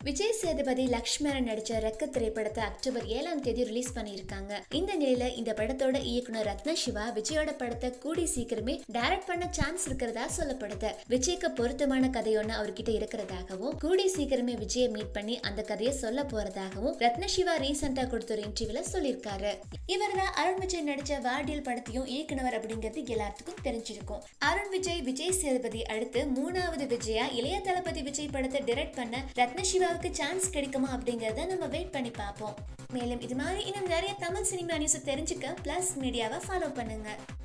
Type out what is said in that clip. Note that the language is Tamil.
விஜய் சேதுபதி லக்ஷ்மணன் நடிச்ச ரெக்க திரைப்படத்தை அக்டோபர் ஏழாம் தேதி ரிலீஸ் பண்ணியிருக்காங்க இந்த நிலையில இந்த படத்தோட இயக்குனர் ரத்ன சிவா விஜயோட படத்தை கூடி சீக்கிரமே டைரக்ட் பண்ண சான்ஸ் இருக்கிறதா சொல்லப்படுது விஜய்க்கு பொருத்தமான கதை ஒண்ணு அவர்கிட்ட இருக்கிறதாகவும் கூடி சீக்கிரமே விஜயை மீட் பண்ணி அந்த கதையை சொல்ல போறதாகவும் ரத்ன சிவா ரீசெண்டா கொடுத்த ஒரு இன்டர்வியூல சொல்லியிருக்காரு இவர் தான் அருண் விஜய் நடிச்ச வாடியல் படத்தையும் இயக்குனவர் அப்படிங்கிறது எல்லாத்துக்கும் தெரிஞ்சிருக்கும் அருண் விஜய் விஜய் சேதுபதி அடுத்து மூணாவது விஜயா இளைய தளபதி விஜய் படத்தை டைரக்ட் பண்ண ரத்ன சிவாவுக்கு சான்ஸ் கிடைக்குமா அப்படிங்கறத நம்ம வெயிட் பண்ணி பார்ப்போம் மேலும் இது மாதிரி இன்னும் நிறைய தமிழ் சினிமா நியூஸ் தெரிஞ்சுக்க பிளஸ் மீடியாவை ஃபாலோ பண்ணுங்க